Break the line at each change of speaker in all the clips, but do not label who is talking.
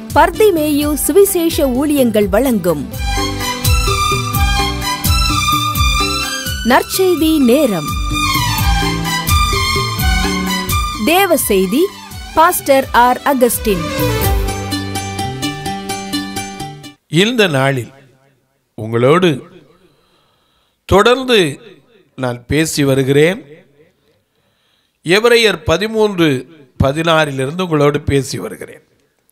பர்திமேயு சுவிசேஷ ஊழியங்கள் வழங்கும் நற்செய்தி நேரம் தேவ செய்தி பாஸ்டர் ஆர் அகஸ்டின்
இந்த நாளில் உங்களோடு தொடர்ந்து நான் பேசி வருகிறேன் எவரையர் பதிமூன்று பதினாறிலிருந்து உங்களோடு பேசி வருகிறேன்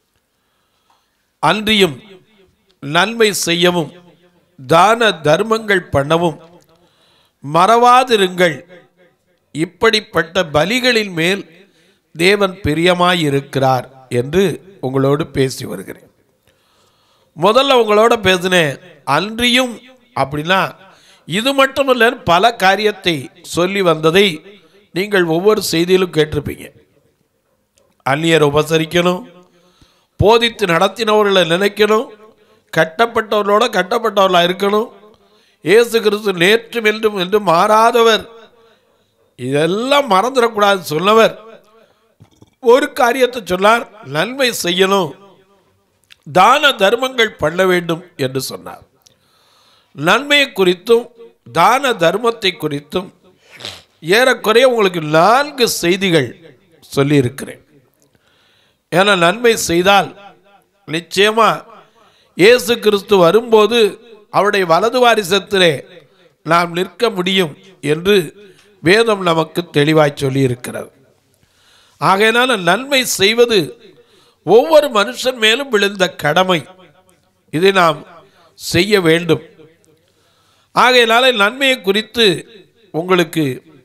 அன்றியும் நன்மை செய்யவும் தான தர்மங்கள் பண்ணவும் மறவாதிருங்கள் இப்படிப்பட்ட பலிகளின் மேல் தேவன் பிரியமாயிருக்கிறார் என்று உங்களோடு பேசி வருகிறேன் முதல்ல உங்களோட பேசினேன் அன்றியும் அப்படின்னா இது மட்டுமல்ல பல காரியத்தை சொல்லி வந்ததை நீங்கள் ஒவ்வொரு செய்தியிலும் கேட்டிருப்பீங்க அந்நியர் உபசரிக்கணும் போதித்து நடத்தினவர்களை நினைக்கணும் கட்டப்பட்டவர்களோட கட்டப்பட்டவர்களாக இருக்கணும் இயேசு கிறிஸ்து நேற்றும் என்றும் என்று மாறாதவர் இதெல்லாம் மறந்துடக்கூடாது சொன்னவர் ஒரு காரியத்தை சொன்னார் நன்மை செய்யணும் தான தர்மங்கள் பண்ண வேண்டும் என்று சொன்னார் நன்மையை குறித்தும் தான தர்மத்தை குறித்தும் ஏறக்குறைய உங்களுக்கு நான்கு செய்திகள் சொல்லியிருக்கிறேன் ஏன்னா நன்மை செய்தால் நிச்சயமா இயேசு கிறிஸ்து வரும்போது அவருடைய வலது வாரிசத்திலே நாம் நிற்க முடியும் என்று வேதம் நமக்கு தெளிவாய் சொல்லி இருக்கிறது ஆகையினால நன்மை செய்வது ஒவ்வொரு மனுஷன் மேலும் விழுந்த கடமை இதை நாம் செய்ய வேண்டும் ஆகையினால நன்மையை குறித்து உங்களுக்கு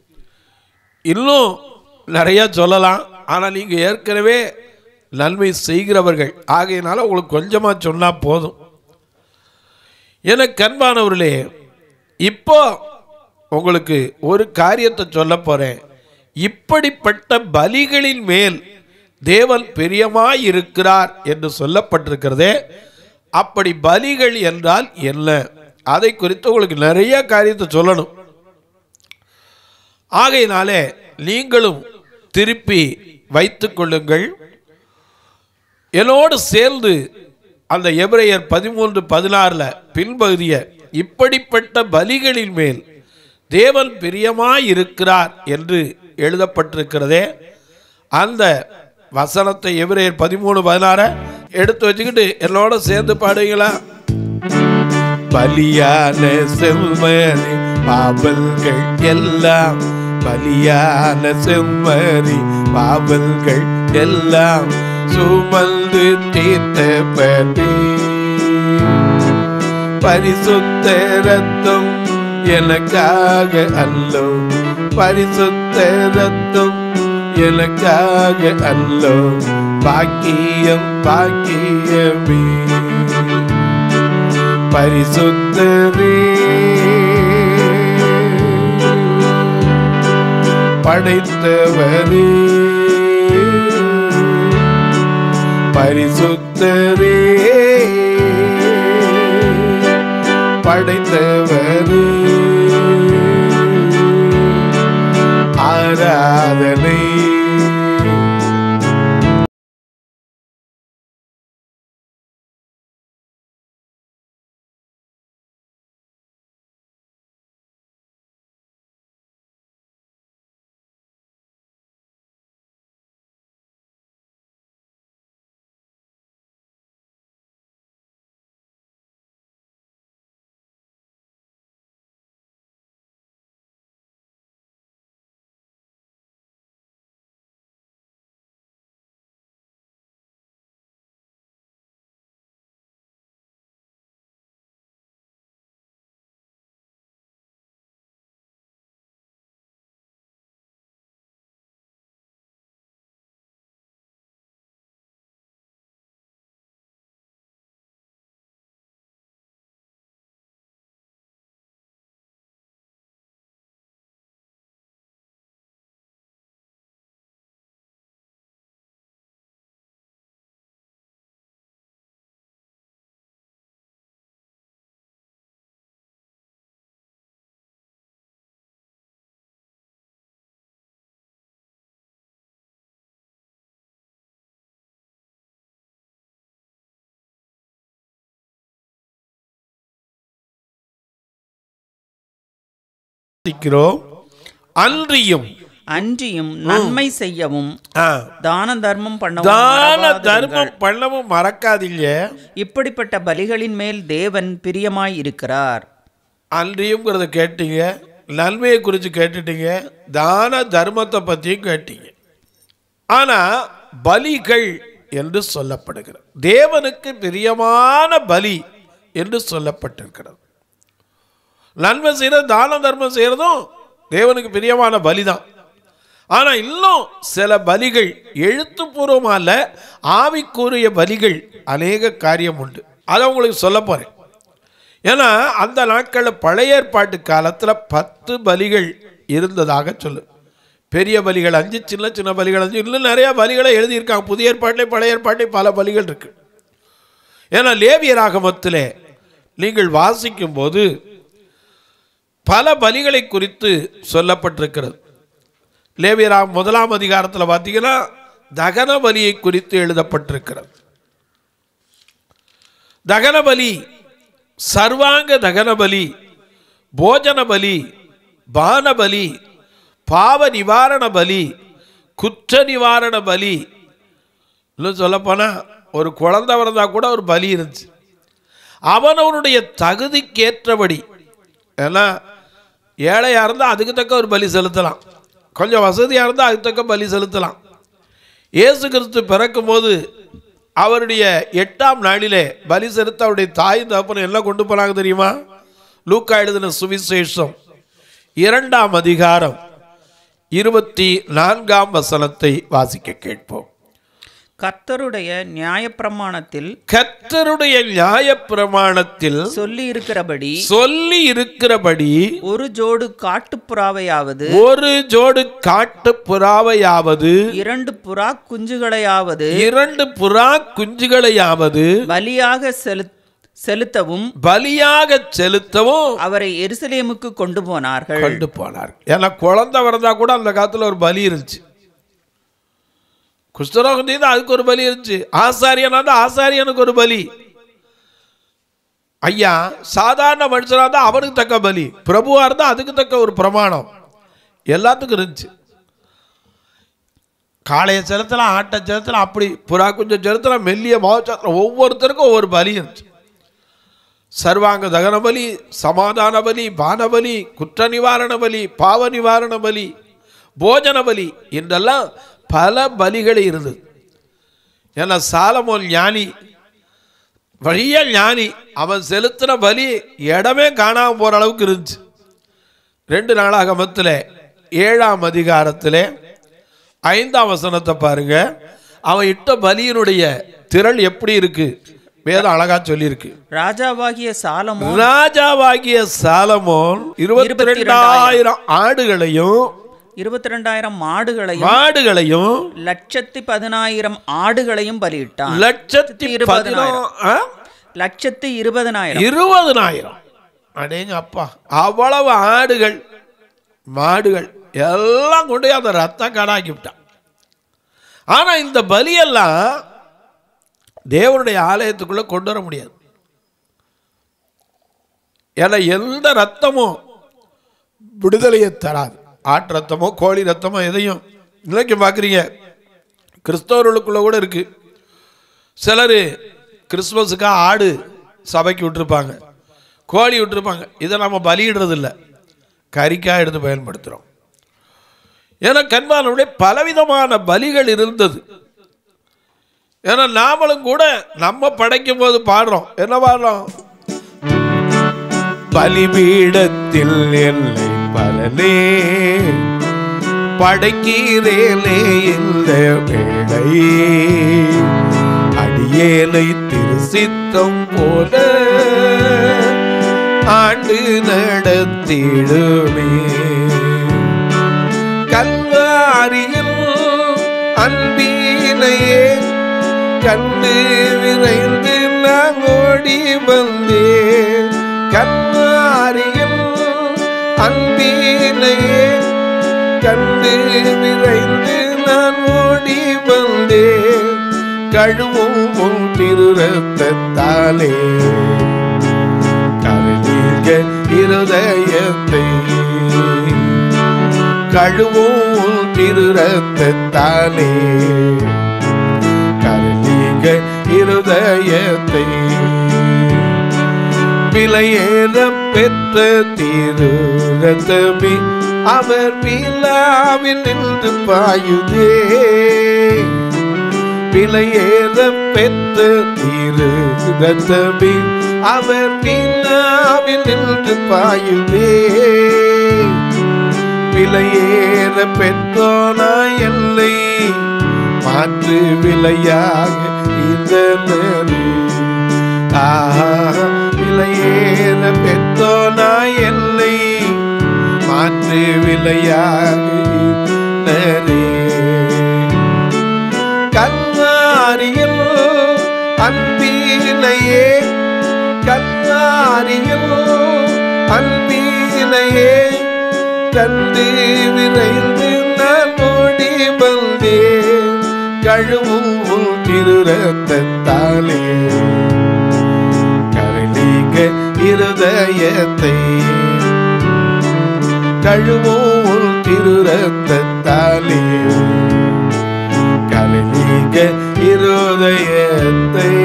இன்னும் நிறைய சொல்லலாம் ஆனால் நீங்கள் ஏற்கனவே நன்மை செய்கிறவர்கள் ஆகையினால உங்களுக்கு கொஞ்சமாக சொன்னால் போதும் எனக்கு கண்பானவர்களே இப்போ உங்களுக்கு ஒரு காரியத்தை சொல்ல போகிறேன் இப்படிப்பட்ட பலிகளின் மேல் தேவன் பிரியமாய் இருக்கிறார் என்று சொல்லப்பட்டிருக்கிறதே அப்படி பலிகள் என்றால் என்ன அதை குறித்து உங்களுக்கு நிறைய காரியத்தை சொல்லணும் ஆகையினாலே நீங்களும் திருப்பி வைத்துக் கொள்ளுங்கள் என்னோடு சேர்ந்து அந்த எபிரேயர் பதிமூன்று பதினாறுல பின்பகுதிய இப்படிப்பட்ட பலிகளின் மேல் தேவன் பிரியமாய் இருக்கிறார் என்று எழுதப்பட்டிருக்கிறதே அந்த வசனத்தை எபிரேயர் பதிமூணு பதினாற எடுத்து வச்சுக்கிட்டு என்னோட சேர்ந்து பாடுவீங்களா பலியான செம்மறி பாவல்கள் எல்லாம் பலியான செம்மறி பாவல்கள் எல்லாம் சுமந்து தீர்த்தபடி பரிசுத்த ரத்தம் எனக்காக அல்லோ பரிசுத்த ரத்தம் எனக்காக அல்லோ பாக்கியம் பாக்கியமே பரிசுத்தரே படைத்தவரே பரிசுத்தரே படைத்தவரே ஆராதனை வாசிக்கிறோம் அன்றியும்
அன்றியும் நன்மை செய்யவும்
ஆ,
தான தர்மம் பண்ணவும்
தான
மறவாதிருங்கள்.
தர்மம் பண்ணவும் மறக்காதீங்க
இப்படிப்பட்ட பலிகளின் மேல் தேவன் பிரியமாய் இருக்கிறார்
அன்றியும்ங்கிறத கேட்டீங்க நன்மையை குறித்து கேட்டுட்டீங்க தான தர்மத்தை பற்றியும் கேட்டீங்க ஆனால் பலிகள் என்று சொல்லப்படுகிறது தேவனுக்கு பிரியமான பலி என்று சொல்லப்பட்டிருக்கிறது நன்மை செய்கிறது தான தர்மம் செய்கிறதும் தேவனுக்கு பிரியமான பலி தான் ஆனால் இன்னும் சில பலிகள் எழுத்துப்பூர்வமாக அல்ல ஆவிக்குரிய பலிகள் அநேக காரியம் உண்டு அதை உங்களுக்கு சொல்ல போகிறேன் ஏன்னா அந்த நாட்களில் பழைய ஏற்பாட்டு காலத்தில் பத்து பலிகள் இருந்ததாக சொல்லு பெரிய பலிகள் அஞ்சு சின்ன சின்ன பலிகள் அஞ்சு இன்னும் நிறைய பலிகளை எழுதியிருக்காங்க புதிய ஏற்பாட்டிலே பழைய ஏற்பாட்டிலே பல பலிகள் இருக்கு ஏன்னா லேவியராகமத்திலே நீங்கள் வாசிக்கும் போது பல பலிகளை குறித்து சொல்லப்பட்டிருக்கிறது லேவியராம் முதலாம் அதிகாரத்தில் பார்த்தீங்கன்னா தகன பலியை குறித்து எழுதப்பட்டிருக்கிறது தகன பலி சர்வாங்க தகன பலி போஜன பலி பான பலி பாவ நிவாரண பலி குற்ற நிவாரண பலி இன்னும் சொல்லப்போனால் ஒரு குழந்தை பிறந்தா கூட ஒரு பலி இருந்துச்சு அவனவனுடைய தகுதிக்கேற்றபடி ஏன்னா ஏழையாக இருந்தால் அதுக்கு தக்க ஒரு பலி செலுத்தலாம் கொஞ்சம் வசதியாக இருந்தால் அதுக்கு தக்க பலி செலுத்தலாம் இயேசு கிறிஸ்து பிறக்கும்போது அவருடைய எட்டாம் நாளிலே பலி செலுத்த அவருடைய தாய் தகப்பனை எல்லாம் கொண்டு போனாங்க தெரியுமா லூக்கா எழுதின சுவிசேஷம் இரண்டாம் அதிகாரம் இருபத்தி நான்காம் வசனத்தை வாசிக்க கேட்போம்
கர்த்தருடைய நியாயப்பிரமாணத்தில்
கர்த்தருடைய நியாயப்பிரமாணத்தில்
சொல்லி இருக்கிறபடி
சொல்லி இருக்கிறபடி
ஒரு ஜோடு காட்டுப்புறாவையாவது
ஒரு ஜோடு காட்டு புறாவையாவது
இரண்டு புறா குஞ்சுகளையாவது
இரண்டு புறா குஞ்சுகளையாவது
பலியாக செலு செலுத்தவும்
பலியாக செலுத்தவும்
அவரை எருசலேமுக்கு கொண்டு போனார்கள்
கொண்டு போனார் ஏன்னா குழந்தை பிறந்தா கூட அந்த காலத்துல ஒரு பலி இருந்துச்சு குஷ்டரோகம் தீர்ந்தா அதுக்கு ஒரு பலி இருந்துச்சு ஆசாரியனா இருந்தா ஆசாரியனுக்கு ஒரு பலி ஐயா சாதாரண மனுஷனா இருந்தா அவனுக்கு தக்க பலி பிரபுவா இருந்தா அதுக்கு தக்க ஒரு பிரமாணம் எல்லாத்துக்கும் இருந்துச்சு காளையை செலுத்தலாம் ஆட்டை செலுத்தலாம் அப்படி புறா குஞ்சம் செலுத்தலாம் மெல்லிய மாவச்சத்திரம் ஒவ்வொருத்தருக்கும் ஒவ்வொரு பலி இருந்துச்சு சர்வாங்க தகன பலி சமாதான பலி பானபலி குற்ற நிவாரண பலி பாவ நிவாரண பலி போஜன பலி என்றெல்லாம் பல பலிகள் இருந்தது ஏன்னா சாலமோன் ஞானி வழிய ஞானி அவன் செலுத்தின பலி இடமே காணாமல் போகிற அளவுக்கு இருந்துச்சு ரெண்டு நாளாகமத்தில் ஏழாம் அதிகாரத்தில் ஐந்தாம் வசனத்தை பாருங்க அவன் இட்ட பலியினுடைய திரள் எப்படி இருக்கு வேதம் அழகா சொல்லியிருக்கு
ராஜாவாகிய சாலமோ
ராஜாவாகிய சாலமோன் இருபத்தி ரெண்டாயிரம் ஆடுகளையும்
இருபத்தி ரெண்டாயிரம் மாடுகளையும்
மாடுகளையும்
லட்சத்தி பதினாயிரம் ஆடுகளையும் பலியிட்டான்
லட்சத்தி
இருபதனாயிரம்.
பதினோ ஆ?
லட்சத்தி இருபதனாயிரம்
இருபதனாயிரம் அடேங்க அப்பா அவ்வளவு ஆடுகள் மாடுகள் எல்லாம் கொண்டு போய் அந்த ரத்தம் கடாக்கி விட்டான் ஆனா இந்த பலியெல்லாம் தேவனுடைய ஆலயத்துக்குள்ள கொண்டு வர முடியாது ஏன்னா எந்த ரத்தமும் விடுதலையை தராது ஆட்டு ரத்தமோ கோழி ரத்தமோ எதையும் இன்னைக்கு பார்க்குறீங்க கிறிஸ்தவர்களுக்குள்ள கூட இருக்கு சிலர் கிறிஸ்மஸுக்காக ஆடு சபைக்கு விட்டுருப்பாங்க கோழி விட்டுருப்பாங்க இதை நம்ம பலியிடுறது இல்லை கறிக்காக எடுத்து பயன்படுத்துகிறோம் ஏன்னா கண்பானுடைய பலவிதமான பலிகள் இருந்தது ஏன்னா நாமளும் கூட நம்ம படைக்கும் போது பாடுறோம் என்ன பாடுறோம் பலிபீடத்தில் என்னை பலனே படைக்கிறேனே இந்த வேளை அடியேனை திருசித்தம் போல ஆண்டு நடத்திடுமே கல்வாரியில் அன்பினையே கண்டு விரைந்து நான் ஓடி வந்தேன் கல்வாரியில் அன்பினையே கண்டு விரைந்து நான் ஓடி வந்தேன் கழுவும் உன் திரு ரத்தத்தாலே கருநீர்கள் இருதயத்தை கழுவும் திரு ரத்தத்தாலே கருணீக இருதயத்தை விலையேற பெற்ற திரு ரத்தமே அவர் விழாவில் நின்று பாயுதே விலையேற பெற்ற திரு ரத்தமே அவர் விழாவில் நின்று பாயுதே விலையேற பெற்றோனா எல்லை மாற்று விலையாக இதனரு ஆஹா விலையேற பெற்றோனா எல்லை மாற்று விலையாக இதனரே கல்வாரியில் அன்பினையே கல்வாரியில் அன்பினையே கண்டு விரைந்து நான் ஓடி வந்தேன் கழுவும் உன் திரு ரத்தத்தாலே கரளீக இருதயத்தை கழுவும் உன் திரு ரத்தத்தாலே கரளீக இருதயத்தை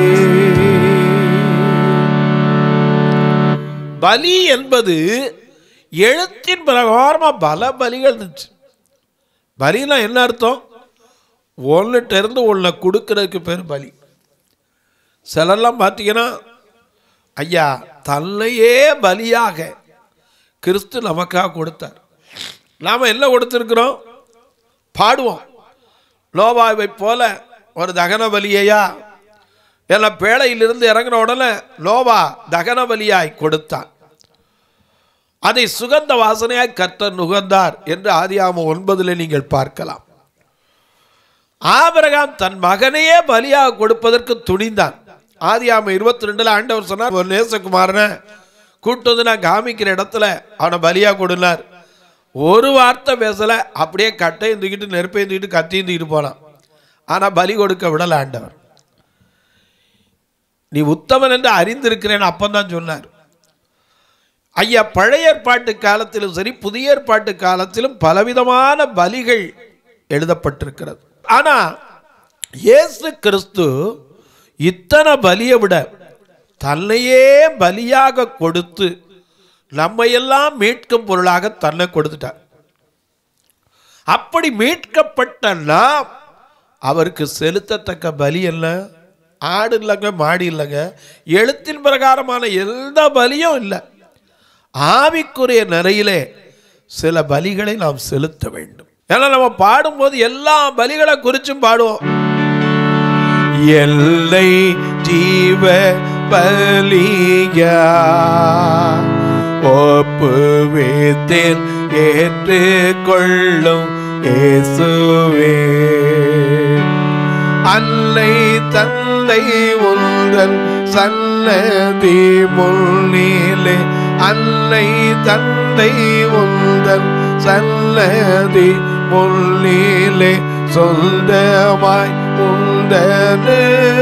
பலி என்பது எழுத்தின் பிரகாரமா பல பலிகள் இருந்துச்சு பலினா என்ன அர்த்தம் ஒன்றுட்ட இருந்து ஒன்றை கொடுக்கறதுக்கு பேர் பலி சிலர்லாம் பார்த்தீங்கன்னா ஐயா தன்னையே பலியாக கிறிஸ்து நமக்காக கொடுத்தார் நாம் என்ன கொடுத்துருக்குறோம் பாடுவோம் லோபாவை போல ஒரு தகன பலியையா என பேழையிலிருந்து இறங்கின உடனே லோபா தகன பலியாய் கொடுத்தான் அதை சுகந்த வாசனையாய் கர்த்தர் நுகர்ந்தார் என்று ஆதியாம ஒன்பதில் நீங்கள் பார்க்கலாம் ஆபிரகாம் தன் மகனையே பலியாக கொடுப்பதற்கு துணிந்தான் ஆதியாம இருபத்தி ரெண்டுல ஆண்டவர் சொன்னார் ஒரு நேசகுமாரனை கூட்டு வந்து நான் காமிக்கிற இடத்துல அவனை பலியா கொடுனார் ஒரு வார்த்தை பேசல அப்படியே கட்டையும் தூக்கிட்டு நெருப்பையும் தூக்கிட்டு கத்தியும் தூக்கிட்டு போனான் ஆனா பலி கொடுக்க விடல ஆண்டவர் நீ உத்தமன் என்று அறிந்திருக்கிறேன் அப்பந்தான் சொன்னார் ஐயா பழைய ஏற்பாட்டு காலத்திலும் சரி புதிய ஏற்பாட்டு காலத்திலும் பலவிதமான பலிகள் எழுதப்பட்டிருக்கிறது ஆனா இயேசு கிறிஸ்து இத்தனை பலியை விட தன்னையே பலியாக கொடுத்து நம்மையெல்லாம் மீட்கும் பொருளாக தன்னை கொடுத்துட்டார் அப்படி மீட்கப்பட்ட நாம் அவருக்கு செலுத்தத்தக்க பலி என்ன ஆடு இல்லைங்க மாடு இல்லைங்க எழுத்தின் பிரகாரமான எந்த பலியும் இல்லை ஆவிக்குரிய நிறையிலே சில பலிகளை நாம் செலுத்த வேண்டும் ஏன்னா நம்ம பாடும்போது எல்லா பலிகளை குறிச்சும் பாடுவோம் எல்லை ஜீவ பலியா ஒப்புவித்தேன் ஏற்றுக்கொள்ளும் இயேசுவே அன்னை தந்தை உந்தன் சன்னதி முன்னிலே அன்னை தந்தை உந்தன் சன்னதி முன்னிலே சொந்தமாய் உந்தனு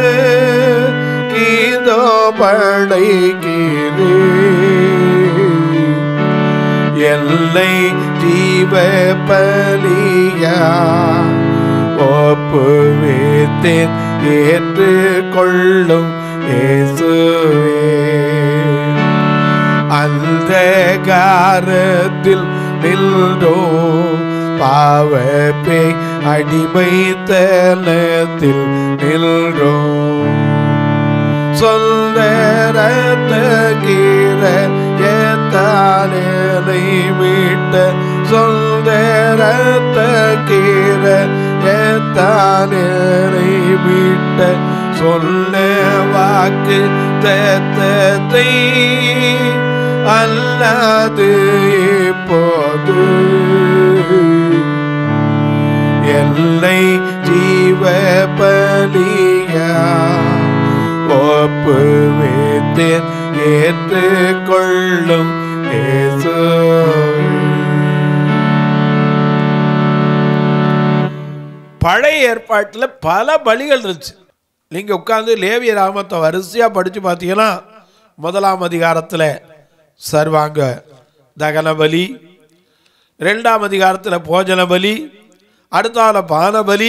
கீதோ படைக்கிறே எல்லை ஜீவ பலியா ஒப்புவித்தேன் ஏற்றுக்கொள்ளும் இயேசுவே அந்த காரத்தில் நின்றோ பாவப்பே அடிமைத்தனத்தில் நின்றோ சொந்தரத்த கீர ஏத்தானேனை மீட்ட சொந்தரத்த கீர ஏத்தானேனை மீட்ட சொல்ல வாக்கு தத்தத்தை அல்லாது இப்போது எல்லை ஜீவ பலியா ஒப்புவித்தேன் ஏற்றுக்கொள்ளும் இயேசுவே. பழைய ஏற்பாட்டில் பல பலிகள் இருந்துச்சு நீங்கள் உட்காந்து லேவிய ராமத்தை வரிசையாக படித்து பார்த்தீங்கன்னா முதலாம் அதிகாரத்தில் சர்வாங்க தகன பலி ரெண்டாம் அதிகாரத்தில் போஜன பலி அடுத்தால பான பலி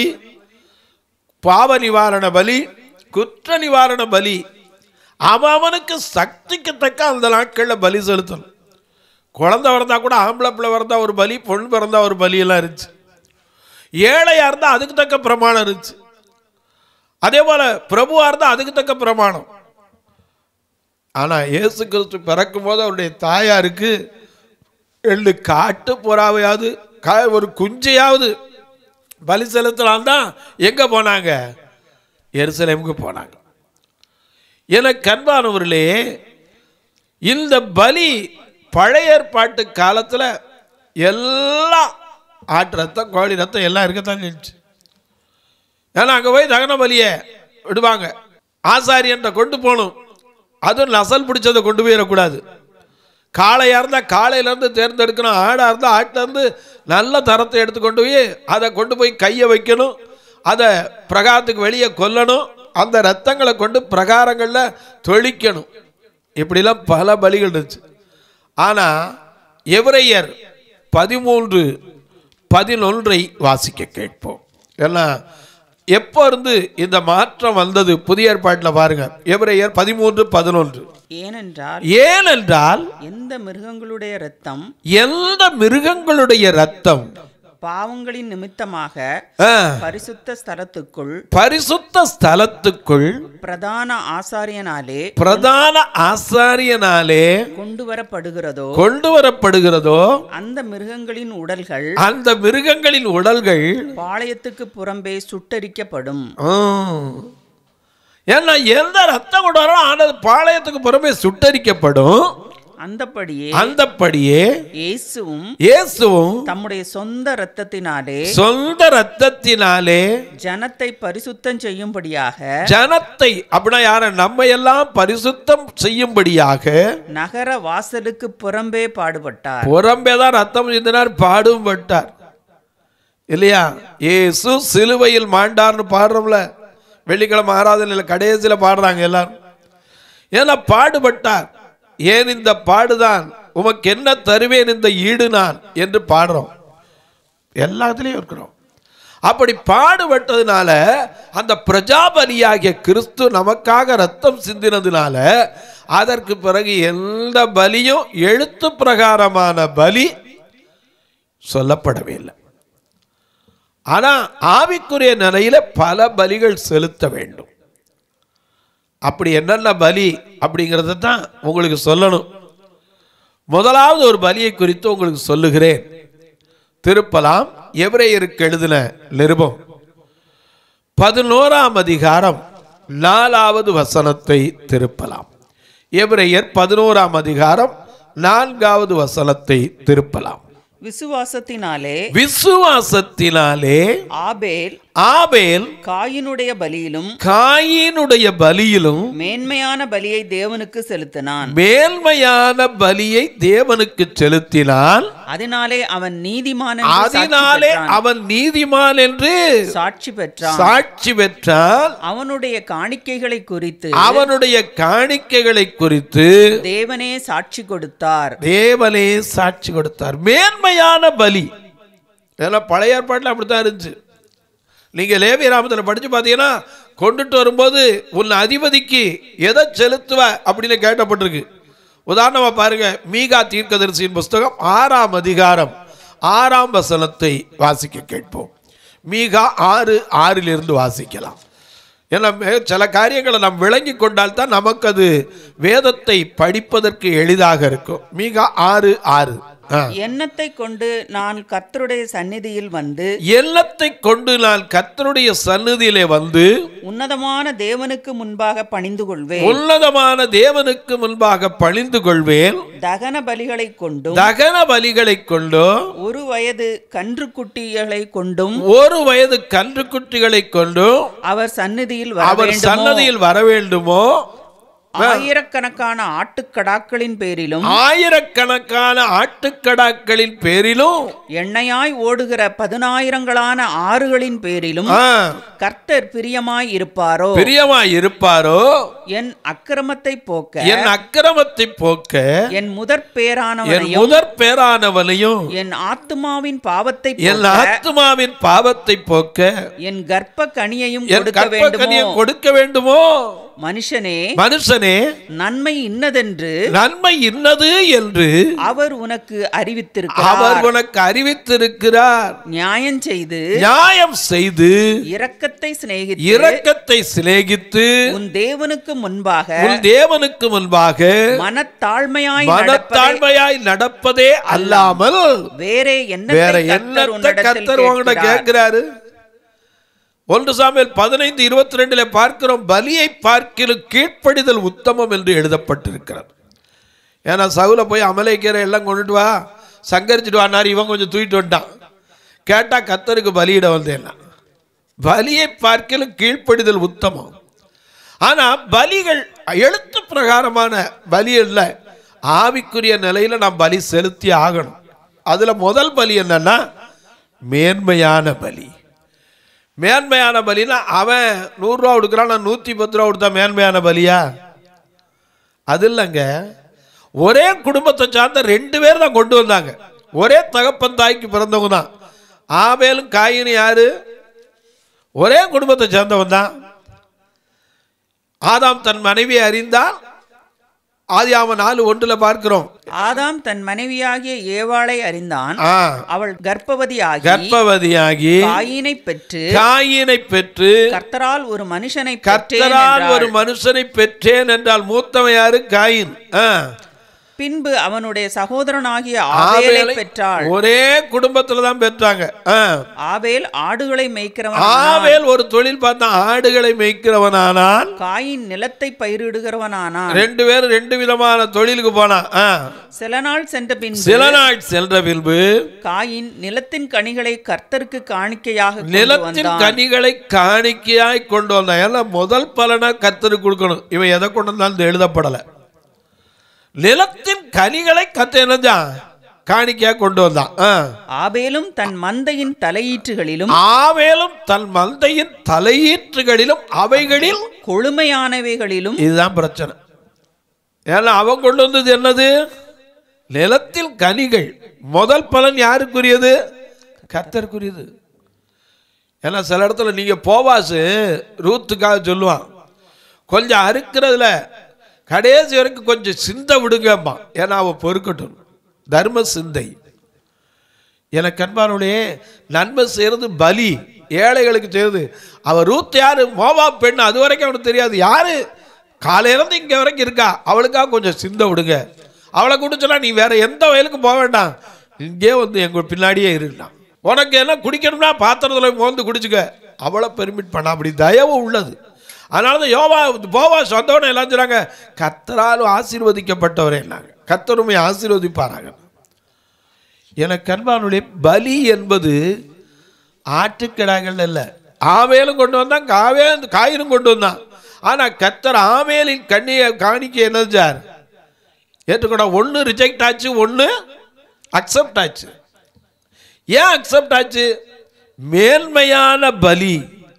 பாவ நிவாரண பலி குற்ற நிவாரண பலி அவன் அவனுக்கு சக்திக்கு தக்க அந்த நாட்களில் பலி செலுத்தணும் குழந்தை பிறந்தா கூட ஆம்பளை பிள்ளை பிறந்தா ஒரு பலி பொண்ணு பிறந்தா ஒரு பலி எல்லாம் இருந்துச்சு ஏழையா இருந்தா அதுக்கு தக்க பிரமாணம் இருந்துச்சு அதே போல பிரபுவா இருந்தா அதுக்கு தக்க பிரமாணம் ஆனா இயேசு கிறிஸ்து பிறக்கும் போது அவருடைய தாயாருக்கு ரெண்டு காட்டு புறாவையாவது கா- ஒரு குஞ்சையாவது பலி செலுத்தலாம் தான் எங்க போனாங்க எருசலேமுக்கு போனாங்க என கண்பானவர்களே இந்த பலி பழைய ஏற்பாட்டு காலத்துல எல்லாம் ஆட்டு ரத்தம் கோழி ரத்தம் எல்லாம் இருக்கத்தான் செஞ்சுச்சு ஏன்னா அங்கே போய் தகன பலியை விடுவாங்க ஆசாரியன்ட்ட கொண்டு போகணும் அதுவும் நசல் பிடிச்சதை கொண்டு போயிடக்கூடாது காளையாக இருந்தால் காளையிலேருந்து தேர்ந்தெடுக்கணும் ஆடாக இருந்தால் ஆட்டிலேருந்து நல்ல தரத்தை எடுத்து கொண்டு போய் அதை கொண்டு போய் கையை வைக்கணும் அதை பிரகாரத்துக்கு வெளியே கொல்லணும் அந்த ரத்தங்களை கொண்டு பிரகாரங்களில் தொளிக்கணும் இப்படிலாம் பல பலிகள் இருந்துச்சு ஆனால் எவரையர் பதிமூன்று பதினொன்றை வாசிக்க கேட்போம் ஏன்னா எப்போ இருந்து இந்த மாற்றம் வந்தது புதிய ஏற்பாட்டில் பாருங்க எவரையர் பதிமூன்று பதினொன்று
ஏனென்றால்
ஏனென்றால்
எந்த மிருகங்களுடைய இரத்தம்
எந்த மிருகங்களுடைய ரத்தம்
பாவங்களின் நிமித்தமாக
ஆ,
பரிசுத்த ஸ்தலத்துக்குள்
பரிசுத்த ஸ்தலத்துக்குள்
பிரதான ஆசாரியனாலே
பிரதான ஆசாரியனாலே
கொண்டு வரப்படுகிறதோ
கொண்டு வரப்படுகிறதோ
அந்த மிருகங்களின் உடல்கள்
அந்த மிருகங்களின் உடல்கள்
பாளையத்துக்கு புறம்பே சுட்டரிக்கப்படும்
ஆ. ஏன்னா எந்த ரத்தம் கொண்டு வரோம் ஆனது பாளையத்துக்கு புறமே சுட்டரிக்கப்படும்
அந்தபடியே
அந்தப்படியே
இயேசுவும்
இயேசுவும்
தம்முடைய சொந்த இரத்தத்தினாலே
சொந்த ரத்தத்தினாலே
ஜனத்தை பரிசுத்தம் செய்யும்படியாக
ஜனத்தை அப்படின்னா யார நம்ம எல்லாம் பரிசுத்தம் செய்யும்படியாக
நகர வாசலுக்கு புறம்பே பாடுபட்டார்
புறம்பே தான் ரத்தம் சிந்தினார் பாடும் பட்டார் இல்லையா இயேசு சிலுவையில் மாண்டார்னு பாடுறோம்ல வெள்ளிக்கிழமை ஆராதனையில் கடைசியில் பாடுறாங்க எல்லாரும் ஏன்னா பாடுபட்டார் ஏன் இந்த பாடுதான் உமக்கு என்ன தருவேன் இந்த ஈடு நான் என்று பாடுறோம் எல்லாத்துலேயும் இருக்கிறோம் அப்படி பாடுபட்டதுனால அந்த பிரஜாபலியாகிய கிறிஸ்து நமக்காக ரத்தம் சிந்தினதுனால அதற்கு பிறகு எந்த பலியும் எழுத்து பிரகாரமான பலி சொல்லப்படவே இல்லை ஆனா ஆவிக்குரிய நிலையில பல பலிகள் செலுத்த வேண்டும் அப்படி என்னென்ன பலி அப்படிங்கிறத தான் உங்களுக்கு சொல்லணும் முதலாவது ஒரு பலியை குறித்து உங்களுக்கு சொல்லுகிறேன் திருப்பலாம் எவரையருக்கு எழுதின நிருபம் பதினோராம் அதிகாரம் நாலாவது வசனத்தை திருப்பலாம் எபிரேயர் பதினோராம் அதிகாரம் நான்காவது வசனத்தை திருப்பலாம்
விசுவாசத்தினாலே
விசுவாசத்தினாலே
ஆபேல்
ஆபேல்
காயினுடைய பலியிலும்
காயினுடைய பலியிலும்
மேன்மையான பலியை தேவனுக்கு செலுத்தினான்
மேன்மையான பலியை தேவனுக்கு செலுத்தினான்
அதனாலே அவன் நீதிமான் என்று சாட்சி
அதனாலே
பெற்றான்.
அவன் நீதிமான் என்று
சாட்சி பெற்றான்
சாட்சி பெற்றால்
அவனுடைய காணிக்கைகளை குறித்து
அவனுடைய காணிக்கைகளை குறித்து
தேவனே சாட்சி கொடுத்தார்
தேவனே சாட்சி கொடுத்தார் மேன்மையான பலி இதெல்லாம் பழைய ஏற்பாட்டில் அப்படித்தான் இருந்துச்சு நீங்க லேவி ராமத்தில் படிச்சு பார்த்தீங்கன்னா கொண்டுட்டு வரும்போது உன் அதிபதிக்கு எதை செலுத்துவ அப்படின்னு கேட்டப்பட்டிருக்கு உதாரணமா பாருங்க மீகா தீர்க்கதரிசியின் புஸ்தகம் ஆறாம் அதிகாரம் ஆறாம் வசனத்தை வாசிக்க கேட்போம் மீகா ஆறு ஆறிலிருந்து வாசிக்கலாம் ஏன்னா மே- சில காரியங்களை நாம் விளங்கி கொண்டால் தான் நமக்கு அது வேதத்தை படிப்பதற்கு எளிதாக இருக்கும் மீகா ஆறு ஆறு ஆ.
எண்ணத்தை கொண்டு நான் கர்த்தருடைய சந்நிதியில் வந்து
எண்ணத்தை கொண்டு நான் கர்த்தருடைய சந்நிதியிலே வந்து
உன்னதமான தேவனுக்கு முன்பாக பணிந்து கொள்வேன்
உன்னதமான தேவனுக்கு முன்பாக பணிந்து கொள்வேன்
தகன பலிகளை கொண்டும்
தகன பலிகளை கொண்டோ
ஒரு வயது கன்றுக்குட்டிகளை கொண்டும்
ஒரு வயது கன்றுக்குட்டிகளை கொண்டோ
அவர் சந்நிதியில் வர
அவர்
வேண்டுமோ
சன்னதியில் வர வேண்டுமோ
ஆயிரக்கணக்கான ஆட்டுக்கடாக்களின் பேரிலும்
ஆயிரக்கணக்கான ஆட்டுக்கடாக்களின் பேரிலும்
எண்ணெயாய் ஓடுகிற பதினாயிரங்களான ஆறுகளின் பேரிலும்
ஆ,
கர்த்தர் பிரியமாய் இருப்பாரோ
பிரியமாய் இருப்பாரோ
என் அக்கிரமத்தை போக்க
என் அக்கிரமத்தை போக்க
என் முதற்
என்
பேரானவனையும்
முதற் பேரானவனையும்
என் ஆத்துமாவின் பாவத்தை
என்
போக்க
ஆத்மாவின் பாவத்தை போக்க
என் கர்ப்ப கனியையும்
என்
கொடுக்க
கற்பக்கனியை
வேண்டுமோ
கொடுக்க வேண்டுமோ
மனுஷனே
மனுஷனே
நன்மை இன்னதென்று
நன்மை இன்னது என்று
அவர் உனக்கு
அவர்
அறிவித்திருக்கிறார்
உனக்கு அறிவித்திருக்கிறார்
நியாயம் செய்து
நியாயம் செய்து
இரக்கத்தை சிநேகித்து
இரக்கத்தை சிநேகித்து
உன் தேவனுக்கு முன்பாக
உன் தேவனுக்கு முன்பாக
மனத்தாழ்மையாய் நடப்பதே
மனத்தாழ்மையாய் நடப்பதே அல்லாமல்
வேறே என்ன
வேற என்னத்தை கர்த்தர் உங்ககிட்ட கேட்கிறாரு ஒன்று சாமியல் பதினைந்து இருபத்தி ரெண்டுல பார்க்கிறோம் பலியை பார்க்கிலும் கீழ்ப்படிதல் உத்தமம் என்று எழுதப்பட்டிருக்கிறது ஏன்னா சவுல போய் அமலைக்கீரை எல்லாம் கொண்டுட்டு வா சங்கரிச்சுட்டு வானார் இவன் கொஞ்சம் தூக்கிட்டு வந்துட்டான் கேட்டா கத்தருக்கு பலியிட வந்தேன்னா பலியை பார்க்கிலும் கீழ்ப்படிதல் உத்தமம் ஆனா பலிகள் எழுத்து பிரகாரமான பலி இல்ல ஆவிக்குரிய நிலையில நாம் பலி செலுத்தி ஆகணும் அதுல முதல் பலி என்னன்னா மேன்மையான பலி மேன்மையான பலினா அவன் நூறுரூவா கொடுக்குறான் நான் நூற்றி பத்து ரூபா கொடுத்தா மேன்மையான பலியா அது இல்லைங்க ஒரே குடும்பத்தை சார்ந்த ரெண்டு பேர் தான் கொண்டு வந்தாங்க ஒரே தகப்பன் தாய்க்கு பிறந்தவங்க தான் ஆபேலும் காயினு யாரு ஒரே குடும்பத்தை சேர்ந்தவன் தான் ஆதாம் தன் மனைவியை அறிந்தால் ஆதியாம நாலு ஒன்றுல பார்க்கிறோம்
ஆதாம் தன் மனைவியாகிய ஏவாளை அறிந்தான்
ஆ
அவள் கர்ப்பவதியாகி
கர்ப்பவதியாகி
காயினை பெற்று
காயினை பெற்று
கர்த்தரால் ஒரு மனுஷனை பெற்றேன்
கர்த்தரால்
என்றாள்.
ஒரு மனுஷனை பெற்றேன் என்றால் மூத்தவன் யாரு காயின் ஆ.
பின்பு அவனுடைய சகோதரனாகிய ஆபேலை
ஆபேலை
பெற்றாள்
ஒரே குடும்பத்துல தான் பெற்றாங்க ஆ.
ஆபேல் ஆடுகளை மேய்க்கிறவன்
ஆபேல் ஒரு தொழில் பார்த்தா ஆடுகளை மேய்க்கிறவனானான்
காயின் நிலத்தை பயிரிடுகிறவனானான்
ரெண்டு பேரும் ரெண்டு விதமான தொழிலுக்கு போனான் ஆ.
சில நாள் சென்ற பின்பு
சில நாள் சென்ற பின்பு
காயின் நிலத்தின் கனிகளை கர்த்தருக்கு காணிக்கையாக கொண்டு
நிலத்தின்
வந்தான்.
கனிகளை காணிக்கையாய் கொண்டு வந்தான் ஏன்னா முதல் பலனா கத்தருக்கு கொடுக்கணும் இவன் எதை கொண்டு வந்தாலும் இது எழுதப்படலை நிலத்தின் கனிகளை கத்த என்னதான் காணிக்கையா கொண்டு வந்தான் ஆ.
ஆபேலும் தன் மந்தையின் தலையீற்றுகளிலும்
ஆவேலும் தன் மந்தையின் தலையீற்றுகளிலும் அவைகளில்
கொழுமையானவைகளிலும்
இதுதான் பிரச்சனை ஏன்னா அவன் கொண்டு வந்தது என்னது நிலத்தில் கனிகள் முதல் பலன் யாருக்குரியது கத்தருக்குரியது ஏன்னா சில இடத்துல நீங்க போவாசு ரூத்துக்காக சொல்லுவான் கொஞ்சம் அறுக்கிறதுல கடைசி வரைக்கும் கொஞ்சம் சிந்தை விடுங்கம்மா ஏன்னா அவன் பொறுக்கட்டும் தர்ம சிந்தை எனக்கு அன்பானுடைய நன்மை செய்யறது பலி ஏழைகளுக்கு செய்யறது அவ ரூத் யாரு மோவா பெண் அது வரைக்கும் அவனுக்கு தெரியாது யாரு காலையிலேருந்து இங்கே வரைக்கும் இருக்கா அவளுக்காக கொஞ்சம் சிந்தை விடுங்க அவளை குடிச்சனா நீ வேற எந்த வயலுக்கும் போக வேண்டாம் இங்கே வந்து எங்க பின்னாடியே இருந்தான் உனக்கு என்ன குடிக்கணும்னா பாத்திரத்தில் மோந்து குடிச்சுக்க அவளை பெர்மிட் பண்ண அப்படி தயவு உள்ளது அதனால தான் யோவா போவா சொந்தவனை எல்லாம் சொல்றாங்க கத்தராலும் ஆசீர்வதிக்கப்பட்டவரே என்னாங்க கத்தருமை ஆசீர்வதிப்பாராங்க எனக்கு அன்பானுடைய பலி என்பது ஆட்டுக்கிடாய்கள் அல்ல ஆவேலும் கொண்டு வந்தான் காவே காயினும் கொண்டு வந்தான் ஆனா கத்தர் ஆவேலின் கண்ணியை காணிக்க என்னது சார் ஏற்றுக்கொண்டா ஒன்று ரிஜெக்ட் ஆச்சு ஒன்று அக்செப்ட் ஆச்சு ஏன் அக்செப்ட் ஆச்சு மேன்மையான பலி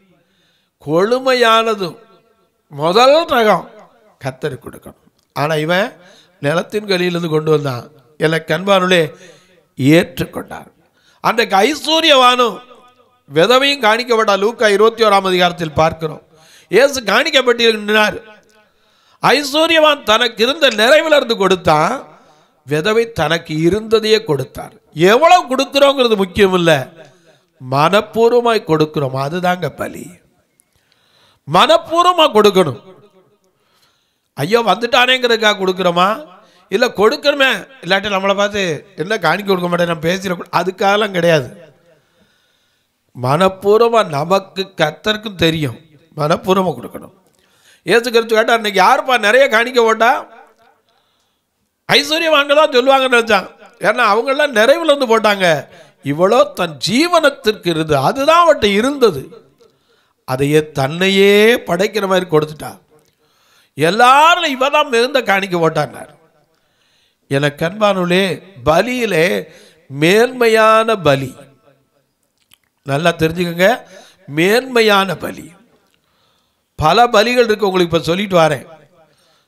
கொழுமையானதும் முதல் ரகம் கத்தருக்கு கொடுக்கணும் ஆனா இவன் நிலத்தின் கலியிலிருந்து கொண்டு வந்தான் எனக்கு அன்பானுளே ஏற்றுக்கொண்டார் அன்றைக்கு ஐஸ்வர்யவானும் விதவையும் காணிக்கப்பட்டா லூக்கா இருபத்தி ஓராம் அதிகாரத்தில் பார்க்கிறோம் இயேசு காணிக்கப்பட்டிருக்கிறார் ஐஸ்வர்யவான் தனக்கு இருந்த நிறைவில் இருந்து கொடுத்தான் விதவை தனக்கு இருந்ததையே கொடுத்தார் எவ்வளவு கொடுக்கிறோங்கிறது முக்கியம் இல்ல மனப்பூர்வமாய் கொடுக்கிறோம் அதுதாங்க பலி மனப்பூர்வமா கொடுக்கணும் ஐயோ வந்துட்டானேங்கிறதுக்காக கொடுக்குறோமா இல்லை கொடுக்கணுமே இல்லாட்டி நம்மளை பார்த்து என்ன காணிக்க கொடுக்க மாட்டேன் நான் பேசிட அதுக்காகலாம் கிடையாது மனப்பூர்வமாக நமக்கு கத்தருக்கும் தெரியும் மனப்பூர்வமாக கொடுக்கணும் ஏசு கருத்து கேட்டா அன்னைக்கு யாருப்பா நிறைய காணிக்க போட்டா ஐஸ்வர்யவாங்க தான் சொல்லுவாங்கன்னு நினைச்சான் ஏன்னா அவங்கெல்லாம் நிறைவுல இருந்து போட்டாங்க இவ்வளோ தன் ஜீவனத்திற்கு இருந்து அதுதான் அவட்ட இருந்தது அதையே தன்னையே படைக்கிற மாதிரி கொடுத்துட்டா எல்லாரும் இவ தான் மிகுந்த காணிக்க போட்டான்னார் எனக்கு அன்பானுளே பலியிலே மேன்மையான பலி நல்லா தெரிஞ்சுக்கங்க மேன்மையான பலி பல பலிகள் இருக்கு உங்களுக்கு இப்போ சொல்லிட்டு வரேன்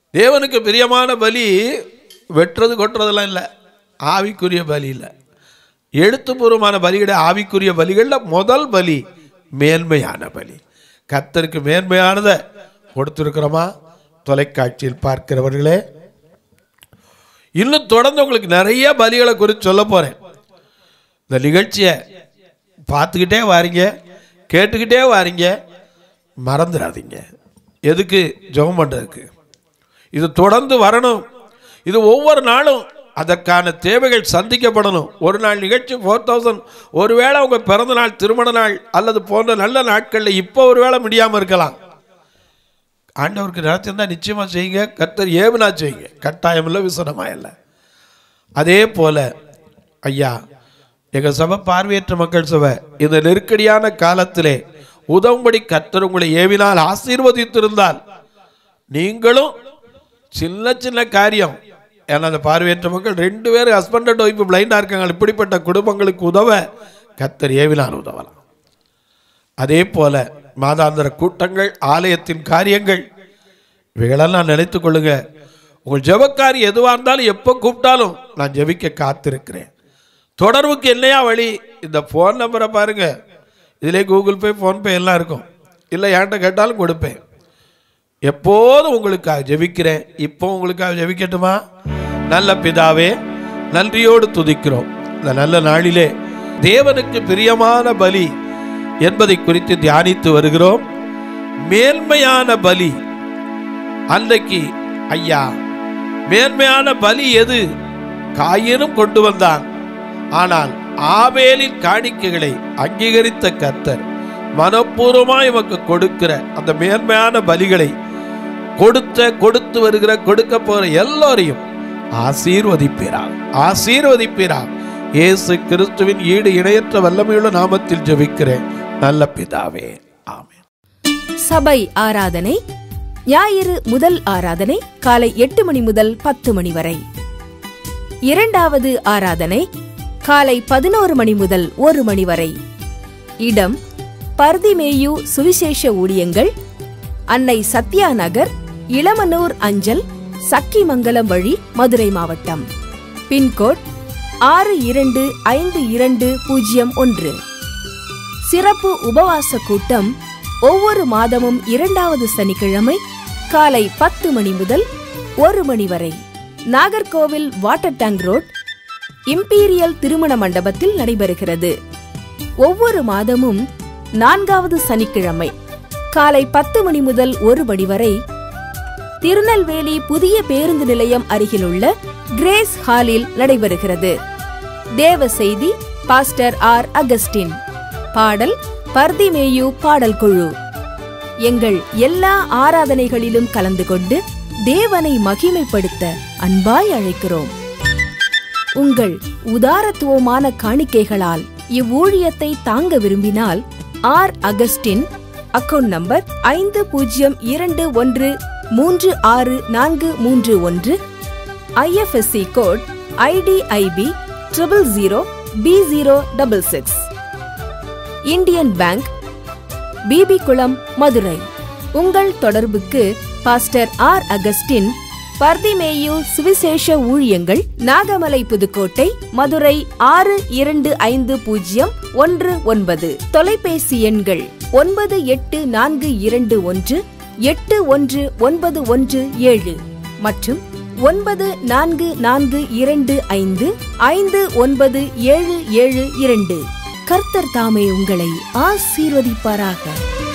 தேவனுக்கு பிரியமான பலி வெட்டுறது கொட்டுறதெல்லாம் இல்லை ஆவிக்குரிய பலி இல்லை எழுத்துப்பூர்வமான பலிகளை ஆவிக்குரிய பலிகளில் முதல் பலி மேன்மையான பலி கர்த்தருக்கு மேன்மையானதை கொடுத்துருக்கிறோமா தொலைக்காட்சியில் பார்க்கிறவர்களே இன்னும் தொடர்ந்து உங்களுக்கு நிறைய பலிகளை குறித்து சொல்ல போகிறேன் இந்த நிகழ்ச்சியை பார்த்துக்கிட்டே வாரீங்க கேட்டுக்கிட்டே வாரீங்க மறந்துடாதீங்க எதுக்கு ஜெபம் பண்ணுறதுக்கு இது தொடர்ந்து வரணும் இது ஒவ்வொரு நாளும் அதற்கான தேவைகள் சந்திக்கப்படணும் ஒரு நாள் நிகழ்ச்சி ஃபோர் தௌசண்ட் ஒருவேளை உங்கள் பிறந்த நாள் திருமண நாள் அல்லது போன்ற நல்ல நாட்களில் இப்போ ஒருவேளை முடியாமல் இருக்கலாம் ஆண்டவருக்கு நினைச்சிருந்தா நிச்சயமாக செய்யுங்க கர்த்தர் ஏவுனா செய்யுங்க கட்டாயம் இல்லை விசனமாக இல்லை அதே போல் ஐயா எங்கள் சபை பார்வையற்ற மக்கள் சபை இந்த நெருக்கடியான காலத்திலே உதவும்படி கர்த்தர் உங்களை ஏவினால் ஆசீர்வதித்திருந்தால் நீங்களும் சின்ன சின்ன காரியம் ஏன்னா அந்த பார்வையற்ற மக்கள் ரெண்டு பேரும் ஹஸ்பண்ட் அண்ட் ஒய்ஃபு பிளைண்டாக இருக்காங்க இப்படிப்பட்ட குடும்பங்களுக்கு உதவ கர்த்தர் ஏவினால் உதவலாம் அதே போல மாதாந்திர கூட்டங்கள் ஆலயத்தின் காரியங்கள் இவைகளெல்லாம் நினைத்துக் கொள்ளுங்க உங்கள் ஜெபக்காரி எதுவாக இருந்தாலும் எப்போ கூப்பிட்டாலும் நான் ஜெபிக்க காத்திருக்கிறேன் தொடர்புக்கு என்னையா வழி இந்த ஃபோன் நம்பரை பாருங்க இதிலே கூகுள் பே ஃபோன்பே எல்லாம் இருக்கும் இல்லை என்கிட்ட கேட்டாலும் கொடுப்பேன் எப்போதும் உங்களுக்காக ஜெபிக்கிறேன் இப்போ உங்களுக்காக ஜெபிக்கட்டுமா நல்ல பிதாவே நன்றியோடு துதிக்கிறோம் இந்த நல்ல நாளிலே தேவனுக்கு பிரியமான பலி என்பதை குறித்து தியானித்து வருகிறோம் மேன்மையான பலி அன்றைக்கு ஐயா மேன்மையான பலி எது காயினும் கொண்டு வந்தான் ஆனால் ஆவேலின் காணிக்கைகளை அங்கீகரித்த கர்த்தர் மனப்பூர்வமாய் உமக்கு கொடுக்கிற அந்த மேன்மையான பலிகளை கொடுத்த கொடுத்து வருகிற கொடுக்க போற எல்லோரையும் ஆசீர்வதிப்பீராக ஆசீர்வதிப்பீராக இயேசு கிறிஸ்துவின் ஈடு இணையற்ற வல்லமையுள்ள நாமத்தில் ஜெபிக்கிறேன் நல்ல பிதாவே ஆமென்
சபை ஆராதனை ஞாயிறு முதல் ஆராதனை காலை எட்டு மணி முதல் பத்து மணி வரை இரண்டாவது ஆராதனை காலை பதினோரு மணி முதல் ஒரு மணி வரை இடம் பர்திமேயு சுவிசேஷ ஊழியங்கள் அன்னை சத்யா நகர் இளமனூர் அஞ்சல் சக்கிமங்கலம் வழி மதுரை மாவட்டம் பின்கோட் ஆறு இரண்டு ஐந்து இரண்டு பூஜ்ஜியம் ஒன்று சிறப்பு உபவாச கூட்டம் ஒவ்வொரு மாதமும் இரண்டாவது சனிக்கிழமை காலை பத்து மணி முதல் ஒரு மணி வரை Nagercoil water tank road Imperial திருமண மண்டபத்தில் நடைபெறுகிறது ஒவ்வொரு மாதமும் நான்காவது சனிக்கிழமை காலை பத்து மணி முதல் ஒரு மணி வரை திருநெல்வேலி புதிய பேருந்து நிலையம் அருகிலுள்ள கிரேஸ் ஹாலில் நடைபெறுகிறது தேவ செய்தி பாஸ்டர் ஆர் அகஸ்டின் பாடல் பர்திமேயு பாடல் குழு எங்கள் எல்லா ஆராதனைகளிலும் கலந்து கொண்டு தேவனை மகிமைப்படுத்த அன்பாய் அழைக்கிறோம் உங்கள் உதாரத்துவமான காணிக்கைகளால் இவ்வூழியத்தை தாங்க விரும்பினால் ஆர் அகஸ்டின் அக்கவுண்ட் நம்பர் ஐந்து பூஜ்ஜியம் இரண்டு ஒன்று மூன்று ஆறு நான்கு மூன்று ஒன்று IFSC code IDIB triple zero B zero double six Indian bank BB Kulam Madurai உங்கள் தொடர்புக்கு பாஸ்டர் ஆர் அகஸ்டின் பர்திமேயு சுவிசேஷ ஊழியங்கள் நாகமலை புதுக்கோட்டை மதுரை ஆறு இரண்டு ஐந்து பூஜ்ஜியம் ஒன்று ஒன்பது தொலைபேசி எண்கள் ஒன்பது எட்டு நான்கு இரண்டு ஒன்று எட்டு ஒன்று ஒன்பது ஒன்று ஏழு மற்றும் ஒன்பது நான்கு நான்கு இரண்டு ஐந்து ஐந்து ஒன்பது ஏழு ஏழு இரண்டு கர்த்தர் தாமே உங்களை ஆசீர்வதிப்பாராக